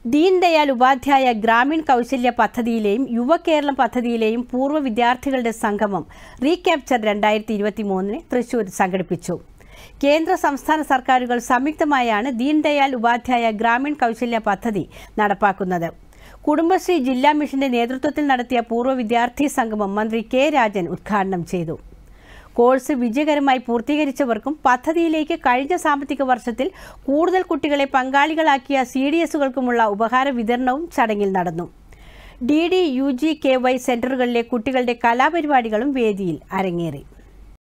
ദീൻദയാൽ ഉപാധ്യായ ഗ്രാമീൺ കൗശല്യ പദ്ധതിയിലെയും യുവകേരളം പദ്ധതിയിലെയും പൂർവ്വ വിദ്യാർത്ഥികളുടെ സംഗമം റീക്യാപ്ചർ രണ്ടായിരത്തി ഇരുപത്തി മൂന്നിന് തൃശൂർ സംഘടിപ്പിച്ചു കേന്ദ്ര സംസ്ഥാന സർക്കാരുകൾ സംയുക്തമായാണ് ദീൻദയാൽ ഉപാധ്യായ ഗ്രാമീൺ കൗശല്യ പദ്ധതി നടപ്പാക്കുന്നത് കുടുംബശ്രീ ജില്ലാ മിഷന്റെ നേതൃത്വത്തിൽ നടത്തിയ പൂർവ്വ വിദ്യാർത്ഥി സംഗമം മന്ത്രി കെ രാജൻ ഉദ്ഘാടനം ചെയ്തു കോഴ്സ് വിജയകരമായി പൂർത്തീകരിച്ചവർക്കും പദ്ധതിയിലേക്ക് കഴിഞ്ഞ സാമ്പത്തിക വർഷത്തിൽ കൂടുതൽ കുട്ടികളെ പങ്കാളികളാക്കിയ സി ഡി എസുകൾക്കുമുള്ള ഉപഹാര വിതരണവും ചടങ്ങിൽ നടന്നു D D U G K Y സെന്ററുകളിലെ കുട്ടികളുടെ കലാപരിപാടികളും വേദിയിൽ അരങ്ങേറി